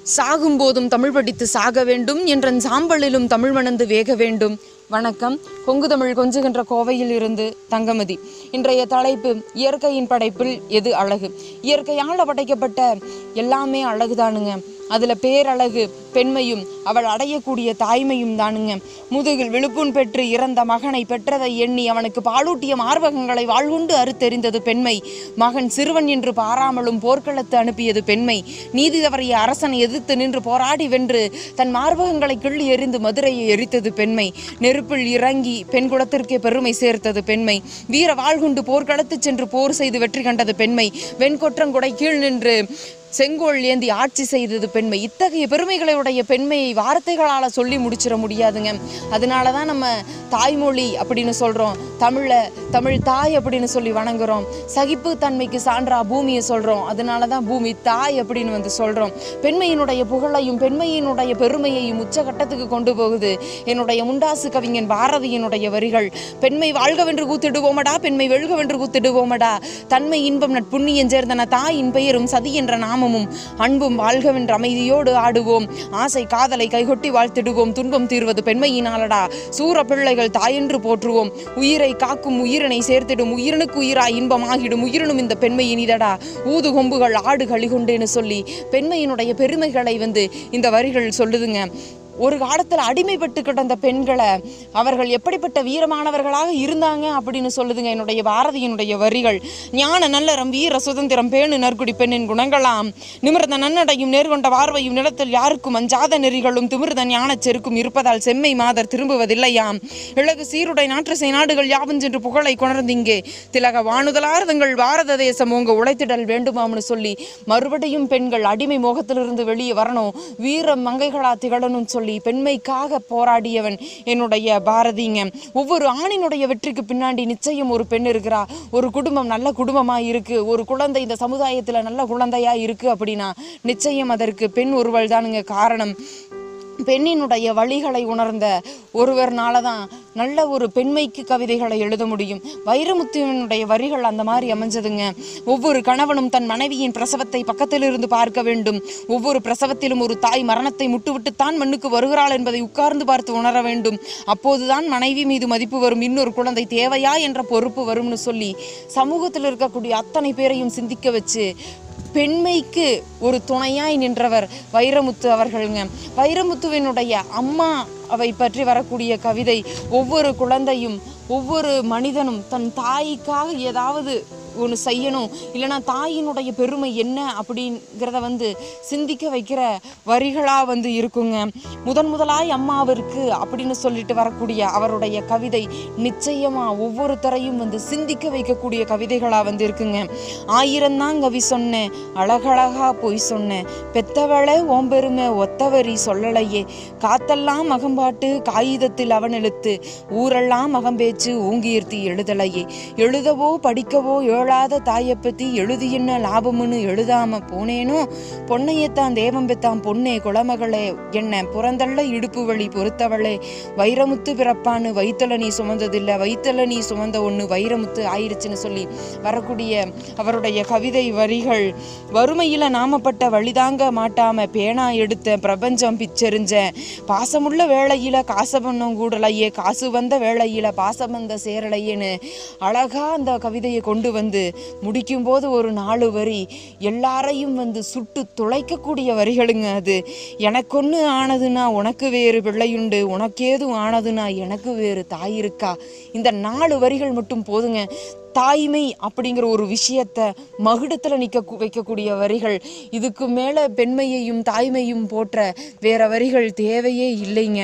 சாகும்போதும் தமிழ் படித்து சாக வேண்டும் என்றன் சாம்பலிலும் தமிழ் மணந்து வேக வேண்டும் வணக்கம் கொங்கு தமிழ் கொஞ்சுகின்ற கோவையில் இருந்து தங்கமதி இன்றைய தலைப்பு இயற்கையின் படைப்பில் எது அழகு இயற்கையால் படைக்கப்பட்ட எல்லாமே அழகுதானுங்க அதுல பேரழகு பெண்மையும் அவள் அடையக்கூடிய தாய்மையும் தானுங்க முதுகில் விழுப்புண் பெற்று இறந்த மகனை பெற்றதை எண்ணி அவனுக்கு பாலூட்டிய மார்பகங்களை வாழ்கொண்டு அறுத்தெறிந்தது பெண்மை மகன் சிறுவன் என்று பாராமலும் போர்க்களத்து அனுப்பியது பெண்மை நீதி தவறிய அரசனை எதிர்த்து நின்று போராடி வென்று தன் மார்பகங்களை கிள்ளி எறிந்து மதுரையை எரித்தது பெண்மை நெருப்பில் இறங்கி பெண் குலத்திற்கே பெருமை சேர்த்தது பெண்மை வீர வாழ்குண்டு போர்க்களத்து சென்று போர் செய்து வெற்றி கண்டது பெண்மை வெண்கொற்றங்குடை கீழ் நின்று செங்கோல் ஏந்தி ஆட்சி செய்தது பெண்மை இத்தகைய பெருமைகளை உடைய பெண்மையை வார்த்தைகளால் சொல்லி முடிச்சிட முடியாதுங்க அதனால தான் நம்ம தாய்மொழி அப்படின்னு சொல்கிறோம் தமிழை தமிழ் தாய் அப்படின்னு சொல்லி வணங்குறோம் சகிப்பு தன்மைக்கு சான்றா பூமியை சொல்கிறோம் அதனால தான் பூமி தாய் அப்படின்னு வந்து சொல்கிறோம் பெண்மையினுடைய புகழையும் பெண்மையினுடைய பெருமையையும் உச்சகட்டத்துக்கு கொண்டு போகுது என்னுடைய முண்டாசு கவிஞன் பாரதியினுடைய வரிகள் பெண்மை வாழ்கவென்று கூத்திடுவோமடா பெண்மை வெல்கவென்று கூத்திடுவோமடா தன்மை இன்பம் நட்புண்ணியம் சேர்ந்தன தாயின் பெயரும் சதி என்ற நாமமும் அன்பும் வாழ்கவென்ற அமைதியோடு ஆடுவோம் ஆசை காதலை கைகொட்டி வாழ்த்திடுவோம் துன்பம் தீர்வது பெண்மையினாலடா சூர பிள்ளைகள் தாயென்று போற்றுவோம் உயிரை காக்கும் உயிரினை சேர்த்திடும் உயிரினுக்கு உயிராய் இன்பமாகிடும் உயிரினும் இந்த பெண்மையின் இதடா ஊது கொம்புகள் ஆடு களிகொண்டேன்னு சொல்லி பெண்மையினுடைய பெருமைகளை வந்து இந்த வரிகள் சொல்லுதுங்க ஒரு காலத்தில் அடிமைப்பட்டு கிடந்த பெண்களை அவர்கள் எப்படிப்பட்ட வீரமானவர்களாக இருந்தாங்க அப்படின்னு சொல்லுதுங்க என்னுடைய பாரதியினுடைய வரிகள் ஞான நல்லறம் வீர சுதந்திரம் பேணு நற்குடி பெண்ணின் குணங்களாம் நிமிர்ந்த நன்னடையும் நேர்கொண்ட பார்வையும் நிலத்தில் யாருக்கும் அஞ்சாத நெறிகளும் திமிர்த ஞானச் செருக்கும் இருப்பதால் செம்மை மாதர் திரும்புவதில்லையாம் இழகு சீருடை நாற்றுசை நாடுகள் யாவும் சென்று புகழை கொணர்ந்திங்கே திலக வானுதலார் தங்கள் பாரத தேசம் உங்க உழைத்திடல் வேண்டுமாம்னு சொல்லி மறுபடியும் பெண்கள் அடிமை மோகத்திலிருந்து வெளியே வரணும் வீர மங்கைகளா திகழணும்னு சொல்லி பெண்மைக்காக போராடியவன் என்னுடைய பாரதிங்க ஒவ்வொரு ஆணினுடைய வெற்றிக்கு பின்னாடி நிச்சயம் ஒரு பெண் இருக்கிறா ஒரு குடும்பம் நல்ல குடும்பமா இருக்கு ஒரு குழந்தை இந்த சமுதாயத்துல நல்ல குழந்தையா இருக்கு அப்படின்னா நிச்சயம் அதற்கு பெண் ஒருவள் தானுங்க காரணம் பெண்ணினுடைய வழிகளை உணர்ந்த ஒருவர்னால தான் நல்ல ஒரு பெண்மைக்கு கவிதைகளை எழுத முடியும் வைரமுத்துவனுடைய வரிகள் அந்த மாதிரி அமைஞ்சதுங்க ஒவ்வொரு கணவனும் தன் மனைவியின் பிரசவத்தை பக்கத்திலிருந்து பார்க்க வேண்டும் ஒவ்வொரு பிரசவத்திலும் ஒரு தாய் மரணத்தை முட்டுவிட்டுத்தான் மண்ணுக்கு வருகிறாள் என்பதை உட்கார்ந்து பார்த்து உணர வேண்டும் அப்போதுதான் மனைவி மீது மதிப்பு வரும் இன்னொரு குழந்தை தேவையா என்ற பொறுப்பு வரும்னு சொல்லி சமூகத்தில் இருக்கக்கூடிய அத்தனை பேரையும் சிந்திக்க வச்சு பெண்மைக்கு ஒரு துணையாய் நின்றவர் வைரமுத்து அவர்களுங்க வைரமுத்துவினுடைய அம்மா அவை பற்றி வரக்கூடிய கவிதை ஒவ்வொரு குழந்தையும் ஒவ்வொரு மனிதனும் தன் தாய்க்காக ஏதாவது ஒன்று செய்யணும் இல்லைன்னா தாயினுடைய பெருமை என்ன அப்படிங்கிறத வந்து சிந்திக்க வைக்கிற வரிகளாக வந்து இருக்குங்க முதன் முதலாய் அம்மாவிற்கு அப்படின்னு சொல்லிட்டு வரக்கூடிய அவருடைய கவிதை நிச்சயமாக ஒவ்வொருத்தரையும் வந்து சிந்திக்க வைக்கக்கூடிய கவிதைகளாக வந்து இருக்குங்க ஆயிரம் தான் கவி சொன்னேன் அழகழகா போய் சொன்னேன் பெத்தவளை ஓம்பெருமை ஒத்தவரி சொல்லலையே காத்தெல்லாம் மகம்பாட்டு காகிதத்தில் அவன் எழுத்து ஊரெல்லாம் மகம்பேச்சு ஊங்கியிருத்தி எழுதலையே எழுதவோ படிக்கவோ ஏழாத தாயை பத்தி எழுதி என்ன லாபம்னு எழுதாம போனேனோ பொன்னையத்தான் தேவம் பெத்தான் பொன்னே குளமகளே என்ன புறந்தள்ள இடுப்பு வழி பொறுத்தவளே வைரமுத்து பிறப்பான்னு வைத்தல நீ சுமந்ததில்ல வைத்தல நீ சுமந்த ஒன்று வைரமுத்து ஆயிருச்சுன்னு சொல்லி வரக்கூடிய அவருடைய கவிதை வரிகள் வறுமையில நாமப்பட்ட வழிதாங்க மாட்டாம பேனா எடுத்த பிரபஞ்சம் பிச்செறிஞ்சேன் பாசமுள்ள வேளையில காசபண்ணம் கூடலையே காசு வந்த வேளையில பாசம் வந்த சேரலையேன்னு அழகா அந்த கவிதையை கொண்டு வந்து முடிக்கும்போது ஒரு நாலு வரி எல்லாரையும் வந்து சுட்டு துளைக்கக்கூடிய வரிகளுங்க அது எனக்கொன்று ஆனதுன்னா உனக்கு வேறு பிள்ளையுண்டு உனக்கேதும் ஆனதுன்னா எனக்கு வேறு தாய் இருக்கா இந்த நாலு வரிகள் மட்டும் போதுங்க தாய்மை அப்படிங்கிற ஒரு விஷயத்த மகுடத்தில் நிற்க வைக்கக்கூடிய வரிகள் இதுக்கு மேலே பெண்மையையும் தாய்மையும் போற்ற வேற வரிகள் தேவையே இல்லைங்க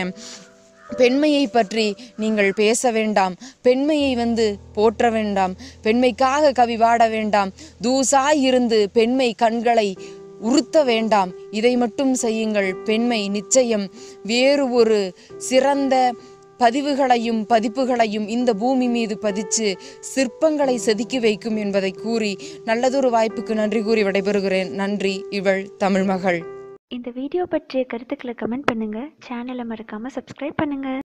பெண்மையை பற்றி நீங்கள் பேச வேண்டாம் பெண்மையை வந்து போற்ற வேண்டாம் பெண்மைக்காக கவி பாட வேண்டாம் தூசாய் இருந்து பெண்மை கண்களை உறுத்த வேண்டாம் இதை மட்டும் செய்யுங்கள் பெண்மை நிச்சயம் வேறு ஒரு சிறந்த பதிவுகளையும் பதிப்புகளையும் இந்த பூமி மீது பதிச்சு சிற்பங்களை செதுக்கி வைக்கும் என்பதை கூறி நல்லதொரு வாய்ப்புக்கு நன்றி கூறி விடைபெறுகிறேன் நன்றி இவள் தமிழ் மகள் இந்த வீடியோ பற்றிய கருத்துக்களை கமெண்ட் பண்ணுங்க சேனலை மறக்காம சப்ஸ்கிரைப் பண்ணுங்க